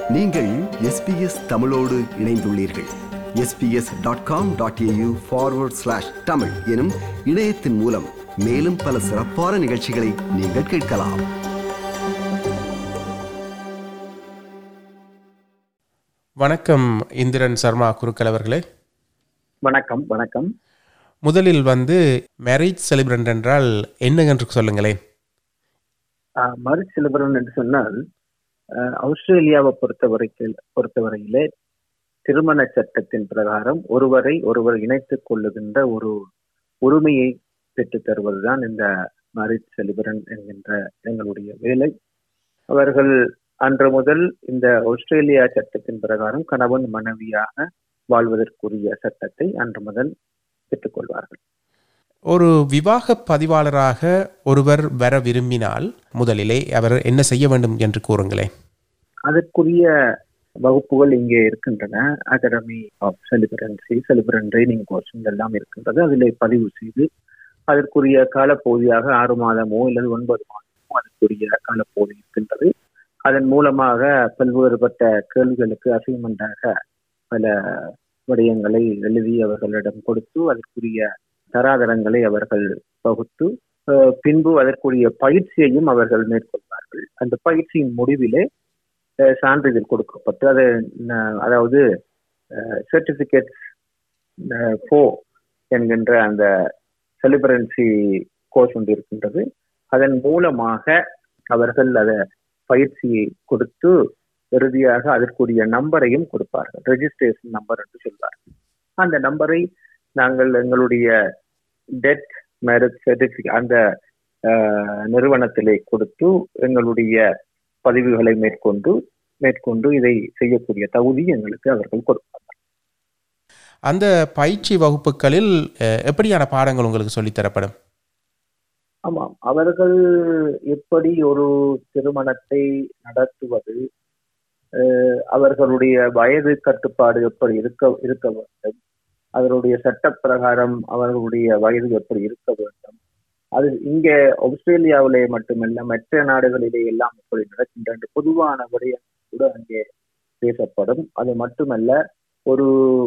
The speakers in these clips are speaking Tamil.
நீங்கள் எஸ்பிஎஸ் தமிழோடு இணைந்துள்ளீர்கள் SBS dot com dot AU forward slash Tamil எனும் இணையத்தின் மூலம் மேலும் பல சிறப்பான நிகழ்ச்சிகளை நீங்கள் கேட்கலாம் வணக்கம் இந்திரன் சர்மா குருக்கள் அவர்களே வணக்கம் வணக்கம் முதலில் வந்து மேரேஜ் செலிப்ரண்ட் என்றால் என்ன என்று சொல்லுங்களேன் மறு சிலபரன் என்று சொன்னால் ஆஹ், ஆஸ்திரேலியாவை பொறுத்தவரைக்கு பொறுத்தவரையிலே திருமண சட்டத்தின் பிரகாரம் ஒருவரை ஒருவர் இணைத்துக் கொள்ளுகின்ற ஒரு உரிமையை பெற்றுத் தருவதுதான் இந்த மேரேஜ் செலிபரன் என்கின்ற எங்களுடைய வேலை அவர்கள் அன்று முதல் இந்த ஆஸ்திரேலியா சட்டத்தின் பிரகாரம் கணவன் மனைவியாக வாழ்வதற்குரிய சட்டத்தை அன்று முதல் பெற்றுக்கொள்வார்கள் ஒரு விவாக பதிவாளராக ஒருவர் வர விரும்பினால் முதலிலே அவர் என்ன செய்ய வேண்டும் என்று கூறுங்களேன் அதற்குரிய வகுப்புகள் இங்கே இருக்கின்றன academy of celebrancy celebrant training course எல்லாம் இருக்கின்றது அதில் பதிவு செய்து அதற்குரிய காலப்பகுதியாக ஆறு மாதமோ அல்லது ஒன்பது மாதமோ அதற்குரிய காலப்பகுதி இருக்கின்றது அதன் மூலமாக பல்வேறுபட்ட கேள்விகளுக்கு அசைன்மெண்டாக பல விடயங்களை எழுதி அவர்களிடம் கொடுத்து அதற்குரிய தராதரங்களை அவர்கள் பகுத்து அஹ், பின்பு அதற்குரிய பயிற்சியையும் அவர்கள் மேற்கொள்வார்கள் அந்த பயிற்சியின் முடிவிலே அஹ், சான்றிதழ் கொடுக்கப்பட்டு அது ந- அதாவது சர்டிபிகேட் ஃபோ என்கின்ற அந்த செலிபரன்சி கோர்ஸ் ஒன்று இருக்கின்றது அதன் மூலமாக அவர்கள் அதை பயிற்சியை கொடுத்து இறுதியாக அதற்குரிய நம்பரையும் கொடுப்பார்கள் ரெஜிஸ்ட்ரேஷன் நம்பர் என்று சொல்வார்கள் அந்த நம்பரை நாங்கள் எங்களுடைய டெட் மேரேஜ் சர்டிபிகேட் அந்த அஹ், நிறுவனத்திலே கொடுத்து எங்களுடைய பதிவுகளை மேற்கொண்டு மேற்கொண்டு இதை செய்யக்கூடிய தகுதி எங்களுக்கு அவர்கள் கொடுப்பார்கள் அந்த பயிற்சி வகுப்புகளில் அஹ், எப்படியான பாடங்கள் உங்களுக்கு சொல்லித் தரப்படும் ஆமாம் அவர்கள் எப்படி ஒரு திருமணத்தை நடத்துவது அஹ், அவர்களுடைய வயது கட்டுப்பாடு எப்படி இருக்க இருக்க வேண்டும் அவருடைய சட்டப்பிரகாரம் அவர்களுடைய வயது எப்படி இருக்க வேண்டும் அது இங்கே ஆஸ்திரேலியாவிலே மட்டுமல்ல மற்ற நாடுகளிலே எல்லாம் எப்படி நடக்கின்ற பொதுவான விடயம் கூட அங்கே பேசப்படும் அது மட்டுமல்ல ஒரு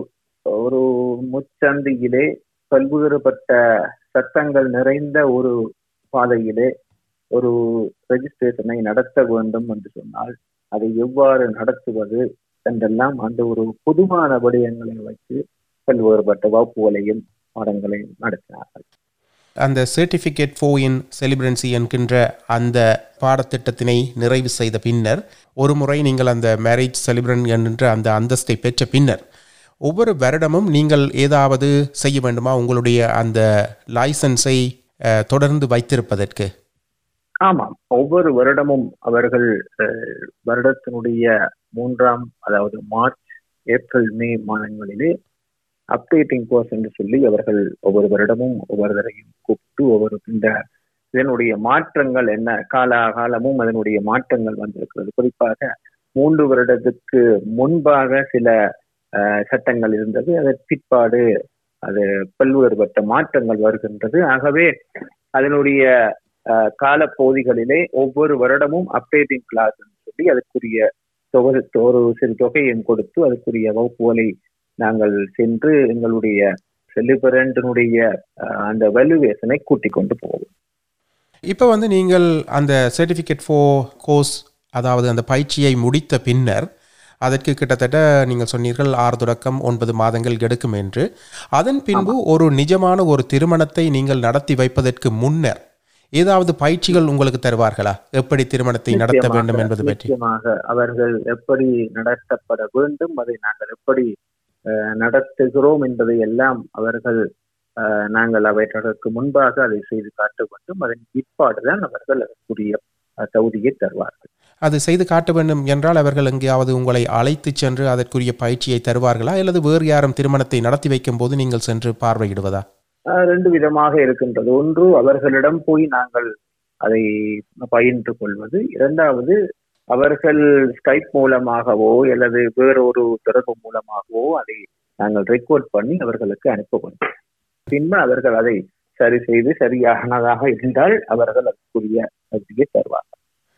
ஒரு முச்சந்தியிலே பல்வேறுபட்ட சட்டங்கள் நிறைந்த ஒரு பாதையிலே ஒரு ரெஜிஸ்ட்ரேஷனை நடத்த வேண்டும் என்று சொன்னால் அதை எவ்வாறு நடத்துவது என்றெல்லாம் அந்த ஒரு பொதுவான விடயங்களை வைத்து பல்வேறுபட்ட வகுப்புகளையும் பாடங்களையும் நடத்தினார்கள் அந்த சர்டிஃபிகேட் ஃபோ இன் செலிப்ரன்சி என்கின்ற அந்த பாடத்திட்டத்தினை நிறைவு செய்த பின்னர் ஒரு முறை நீங்கள் அந்த மேரேஜ் செலிப்ரன் என்கின்ற அந்த அந்தஸ்தை பெற்ற பின்னர் ஒவ்வொரு வருடமும் நீங்கள் ஏதாவது செய்ய வேண்டுமா உங்களுடைய அந்த லைசன்ஸை அஹ், தொடர்ந்து வைத்திருப்பதற்கு ஆமாம் ஒவ்வொரு வருடமும் அவர்கள் அஹ், வருடத்தினுடைய மூன்றாம் அதாவது மார்ச் ஏப்ரல் மே மாதங்களிலே அப்டேட்டிங் கோர்ஸ் என்று சொல்லி அவர்கள் ஒவ்வொரு வருடமும் ஒவ்வொருவரையும் கூப்பிட்டு ஒவ்வொரு இந்த இதனுடைய மாற்றங்கள் என்ன கால காலமும் அதனுடைய மாற்றங்கள் வந்திருக்கிறது குறிப்பாக மூன்று வருடத்துக்கு முன்பாக சில அஹ், சட்டங்கள் இருந்தது அதன் பிற்பாடு அது பல்வேறுபட்ட மாற்றங்கள் வருகின்றது ஆகவே அதனுடைய அஹ், காலப்பகுதிகளிலே ஒவ்வொரு வருடமும் அப்டேட்டிங் கிளாஸ் சொல்லி அதற்குரிய தொகை ஒரு சிறு தொகையும் கொடுத்து அதற்குரிய வகுப்புகளை நாங்கள் சென்று எங்களுடைய செலிபரண்டினுடைய அந்த வேல்யூவேஷனை கூட்டிக் கொண்டு போவோம் இப்போ வந்து நீங்கள் அந்த சர்டிஃபிகேட் ஃபோ கோர்ஸ் அதாவது அந்த பயிற்சியை முடித்த பின்னர் அதற்கு கிட்டத்தட்ட நீங்கள் சொன்னீர்கள் ஆறு தொடக்கம் ஒன்பது மாதங்கள் எடுக்கும் என்று அதன் பின்பு ஒரு நிஜமான ஒரு திருமணத்தை நீங்கள் நடத்தி வைப்பதற்கு முன்னர் ஏதாவது பயிற்சிகள் உங்களுக்கு தருவார்களா எப்படி திருமணத்தை நடத்த வேண்டும் என்பது பற்றி நிச்சயமாக அவர்கள் எப்படி நடத்தப்பட வேண்டும் அதை நாங்கள் எப்படி அஹ், நடத்துகிறோம் என்பதை எல்லாம் அவர்கள் அஹ், நாங்கள் அவர்களுக்கு முன்பாக அதை செய்து காட்ட வேண்டும் அதன் பிற்பாடுதான் அவர்கள் அதற்குரிய அஹ், தகுதியை தருவார்கள் அது செய்து காட்ட வேண்டும் என்றால் அவர்கள் எங்கேயாவது உங்களை அழைத்து சென்று அதற்குரிய பயிற்சியை தருவார்களா அல்லது வேறு யாரும் திருமணத்தை நடத்தி வைக்கும் போது நீங்கள் சென்று பார்வையிடுவதா அஹ், ரெண்டு விதமாக இருக்கின்றது ஒன்று அவர்களிடம் போய் நாங்கள் அதை பயின்று கொள்வது இரண்டாவது அவர்கள் ஸ்கைப் மூலமாகவோ அல்லது வேறொரு தொடர்பு மூலமாகவோ அதை நாங்கள் ரெக்கார்ட் பண்ணி அவர்களுக்கு அனுப்ப வேண்டும் பின்பு அவர்கள் அதை சரி செய்து சரியானதாக இருந்தால் அவர்கள் அதற்குரிய தகுதியை தருவார்கள்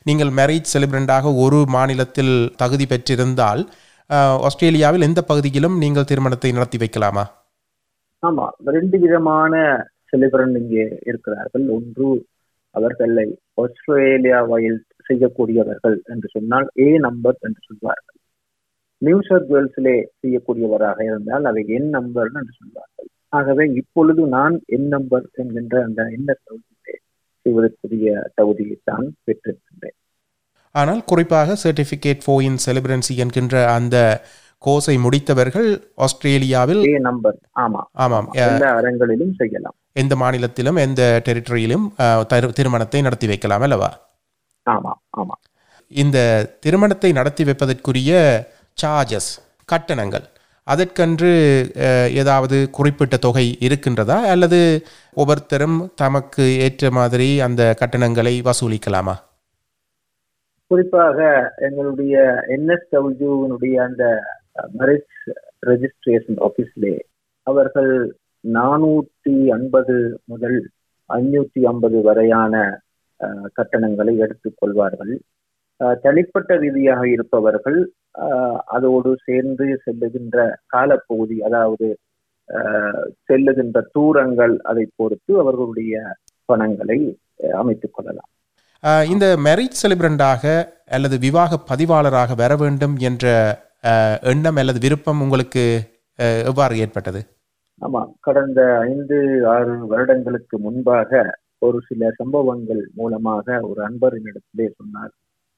நீங்கள் மேரேஜ் செலிப்ரண்டாக ஒரு மாநிலத்தில் தகுதி பெற்றிருந்தால் அஹ், ஆஸ்திரேலியாவில் எந்த பகுதியிலும் நீங்கள் திருமணத்தை நடத்தி வைக்கலாமா ஆமா ரெண்டு விதமான செலிபிரன் இங்கே இருக்கிறார்கள் ஒன்று அவர்களை ஆஸ்திரேலியாவில் செய்யக்கூடியவர்கள் என்று சொன்னால் ஏ நம்பர் என்று சொல்வார்கள் நியூ சவுத் வேல்ஸிலே செய்யக்கூடியவராக இருந்தால் அதை என் நம்பர் என்று சொல்வார்கள் ஆகவே இப்பொழுது நான் என் நம்பர் என்கின்ற அந்த என்ன தகுதியிலே செய்வதற்குரிய தகுதியை தான் பெற்றிருக்கின்றேன் ஆனால் குறிப்பாக சர்டிஃபிகேட் ஃபோ இன் செலிபிரன்சி என்கின்ற அந்த கோர்ஸை முடித்தவர்கள் ஆஸ்திரேலியாவில் ஏ நம்பர் ஆமா ஆமாம் அஹ், எல்லா அரங்களிலும் செய்யலாம் எந்த மாநிலத்திலும் எந்த டெரிட்டரியிலும் அஹ், திரு- திருமணத்தை நடத்தி வைக்கலாம் அல்லவா ஆமா ஆமா இந்த திருமணத்தை நடத்தி வைப்பதற்குரிய சார்ஜஸ் கட்டணங்கள் அதற்கென்று அஹ், ஏதாவது குறிப்பிட்ட தொகை இருக்கின்றதா அல்லது ஒவ்வொருத்தரும் தமக்கு ஏற்ற மாதிரி அந்த கட்டணங்களை வசூலிக்கலாமா குறிப்பாக எங்களுடைய என்எஸ்டபிள்யூனுடைய அந்த மேரேஜ் ரெஜிஸ்ட்ரேஷன் ஆபீஸ்லே அவர்கள் நானூற்றி ஐம்பது முதல் ஐநூற்றி ஐம்பது வரையான அஹ், கட்டணங்களை எடுத்துக் கொள்வார்கள் அஹ், தனிப்பட்ட ரீதியாக இருப்பவர்கள் அஹ், அதோடு சேர்ந்து செல்லுகின்ற காலப்பகுதி அதாவது அஹ், செல்லுகின்ற தூரங்கள் அதை பொறுத்து அவர்களுடைய பணங்களை அஹ், அமைத்துக் கொள்ளலாம் அஹ், இந்த மேரேஜ் செலிப்ரண்டாக அல்லது விவாக பதிவாளராக வர வேண்டும் என்ற அஹ், எண்ணம் அல்லது விருப்பம் உங்களுக்கு அஹ், எவ்வாறு ஏற்பட்டது ஆமா கடந்த ஐந்து ஆறு வருடங்களுக்கு முன்பாக ஒரு சில சம்பவங்கள் மூலமாக ஒரு அன்பரினிடத்திலே சொன்னார்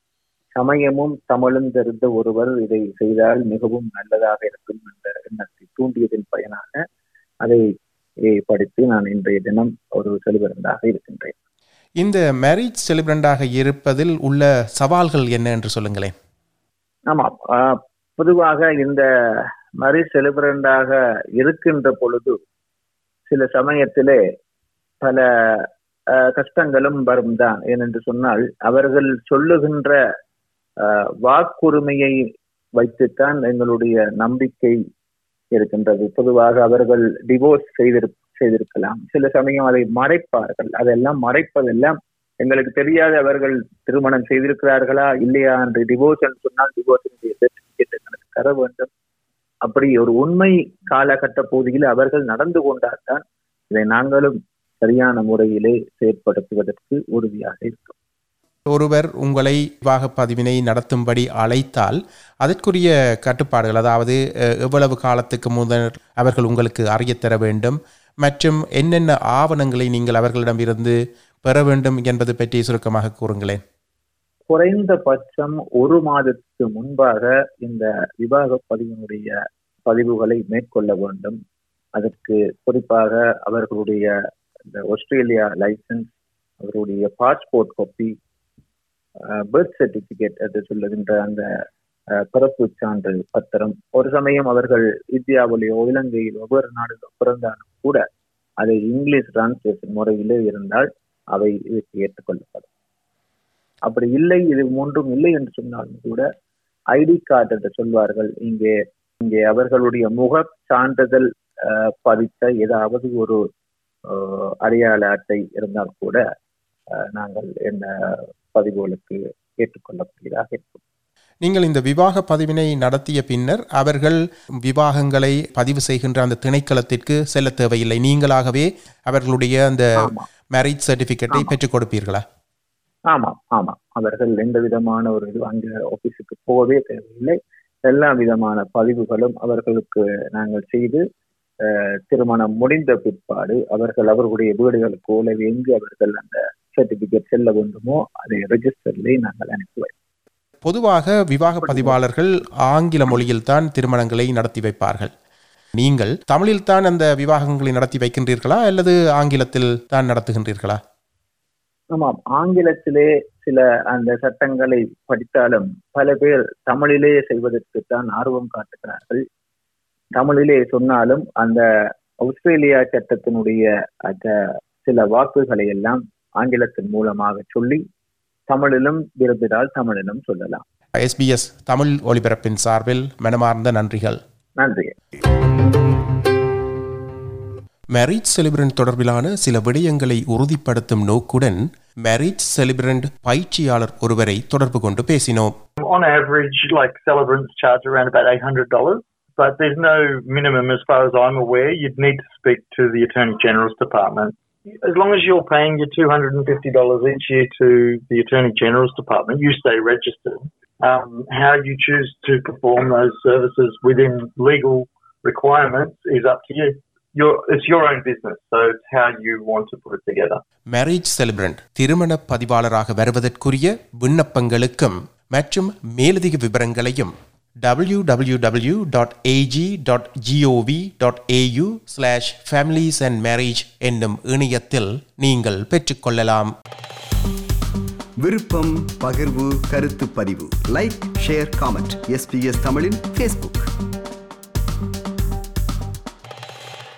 சமயமும் தமிழும் தெரிந்த ஒருவர் இதை செய்தால் மிகவும் நல்லதாக இருக்கும் என்ற எண்ணத்தை தூண்டியதன் பயனாக அதை eh, படித்து நான் இன்றைய தினம் ஒரு செலிபிரண்டாக இருக்கின்றேன் இந்த மேரேஜ் செலிப்ரண்டாக இருப்பதில் உள்ள சவால்கள் என்ன என்று சொல்லுங்களேன் ஆமா ஆஹ், பொதுவாக இந்த மாதிரி செலிபிரண்டாக இருக்கின்ற பொழுது சில சமயத்திலே பல ஆஹ், கஷ்டங்களும் வரும் தான் ஏனென்று சொன்னால் அவர்கள் சொல்லுகின்ற ஆஹ், வாக்குரிமையை வைத்துத்தான் எங்களுடைய நம்பிக்கை இருக்கின்றது பொதுவாக அவர்கள் டிவோர்ஸ் செய்திரு செய்திருக்கலாம் சில சமயம் அதை மறைப்பார்கள் அதெல்லாம் மறைப்பதெல்லாம் எங்களுக்கு தெரியாது அவர்கள் திருமணம் செய்திருக்கிறார்களா இல்லையா என்று டிவோர்ஸ் என்று சொன்னால் டிவோர்ஸினுடைய சர்டிபிகேட் எங்களுக்கு தர வேண்டும் அப்படி ஒரு உண்மை காலகட்ட பகுதியில் அவர்கள் நடந்து கொண்டால்தான் இதை நாங்களும் சரியான முறையிலே செயற்படுத்துவதற்கு உறுதியாக இருக்கும் ஒருவர் உங்களை விவாக பதிவினை நடத்தும்படி அழைத்தால் அதற்குரிய கட்டுப்பாடுகள் அதாவது அஹ், எவ்வளவு காலத்துக்கு முதல் அவர்கள் உங்களுக்கு அறியத் தர வேண்டும் மற்றும் என்னென்ன ஆவணங்களை நீங்கள் அவர்களிடமிருந்து பெற வேண்டும் என்பது பற்றி சுருக்கமாக கூறுங்களேன் குறைந்தபட்சம் ஒரு மாதத்துக்கு முன்பாக இந்த விவாக பதிவினுடைய பதிவுகளை மேற்கொள்ள வேண்டும் அதற்கு குறிப்பாக அவர்களுடைய இந்த ஆஸ்திரேலியா லைசன்ஸ் அவருடைய பாஸ்போர்ட் காப்பி பர்த் சர்டிபிகேட் என்று சொல்லுகின்ற அந்த அஹ், பிறப்பு சான்று பத்திரம் ஒரு சமயம் அவர்கள் இந்தியாவிலேயோ இலங்கையில் ஒவ்வொரு நாடுகளோ பிறந்தாலும் கூட அதை இங்கிலீஷ் டிரான்ஸ்லேஷன் முறையிலே இருந்தால் அவை இதற்கு ஏற்றுக்கொள்ளப்படும் அப்படி இல்லை இது மூன்றும் இல்லை என்று சொன்னாலும் கூட ஐடி கார்டு என்று சொல்வார்கள் இங்கே இங்கே அவர்களுடைய முக சான்றிதழ் அஹ், பதித்த ஏதாவது ஒரு அஹ், அடையாள அட்டை இருந்தால் கூட அஹ், நாங்கள் என்ன பதிவுகளுக்கு ஏற்றுக்கொள்ளக்கூடியதாக இருக்கும் நீங்கள் இந்த விவாக பதிவினை நடத்திய பின்னர் அவர்கள் விவாகங்களை பதிவு செய்கின்ற அந்த திணைக்களத்திற்கு செல்ல தேவையில்லை நீங்களாகவே அவர்களுடைய அந்த ஆமா மேரேஜ் சர்டிபிகேட்டை ஆமா. பெற்றுக் கொடுப்பீர்களா ஆமாம் ஆமாம் அவர்கள் எந்த விதமான ஒரு இது அங்க ஆபீஸுக்கு போகவே தேவையில்லை எல்லா விதமான பதிவுகளும் அவர்களுக்கு நாங்கள் செய்து அஹ், திருமணம் முடிந்த பிற்பாடு அவர்கள் அவர்களுடைய வீடுகளுக்கு அல்லது எங்கு அவர்கள் அந்த சர்டிபிகேட் செல்ல வேண்டுமோ அதை ரெஜிஸ்டர்லேயே நாங்கள் அனுப்பி வைப்போம் பொதுவாக விவாக பதிவாளர்கள் ஆங்கில மொழியில்தான் திருமணங்களை நடத்தி வைப்பார்கள் நீங்கள் தமிழில்தான் அந்த விவாகங்களை நடத்தி வைக்கின்றீர்களா அல்லது ஆங்கிலத்தில் தான் நடத்துகின்றீர்களா ஆமாம் ஆங்கிலத்திலே சில அந்த சட்டங்களை படித்தாலும் பல பேர் தமிழிலே செய்வதற்குத்தான் ஆர்வம் காட்டுகிறார்கள் தமிழிலே சொன்னாலும் அந்த ஆஸ்திரேலியா சட்டத்தினுடைய அந்த சில வாக்குகளை எல்லாம் ஆங்கிலத்தின் மூலமாக சொல்லி தமிழிலும் விரும்பினால் தமிழிலும் சொல்லலாம் எஸ்பிஎஸ் தமிழ் ஒலிபரப்பின் சார்பில் மனமார்ந்த நன்றிகள் நன்றி மேரேஜ் செலிபிரண்ட் தொடர்பிலான சில விடயங்களை உறுதிப்படுத்தும் நோக்குடன் மேரேஜ் செலிபிரண்ட் பயிற்சியாளர் ஒருவரை தொடர்பு கொண்டு பேசினோம் On average, like celebrants charge around about $800, but there's no minimum as far as I'm aware. You'd need to speak to the Attorney General's Department. As long as you're paying your $250 each year to the Attorney General's Department, you stay registered. Um, how you choose to perform those services within legal requirements is up to you. Your, it's your own business, so it's how you want to put it together. Marriage celebrant திருமண பதிவாளராக வருவதற்குரிய விண்ணப்பங்களுக்கும் மற்றும் மேலதிக விவரங்களையும் W W W dot AG dot GOV dot AU slash families and marriage என்னும் இணையத்தில் நீங்கள் பெற்றுக்கொள்ளலாம் விருப்பம் பகிர்வு கருத்து பதிவு லைக் ஷேர் காமெண்ட் எஸ்பிஎஸ் தமிழின் ஃபேஸ்புக்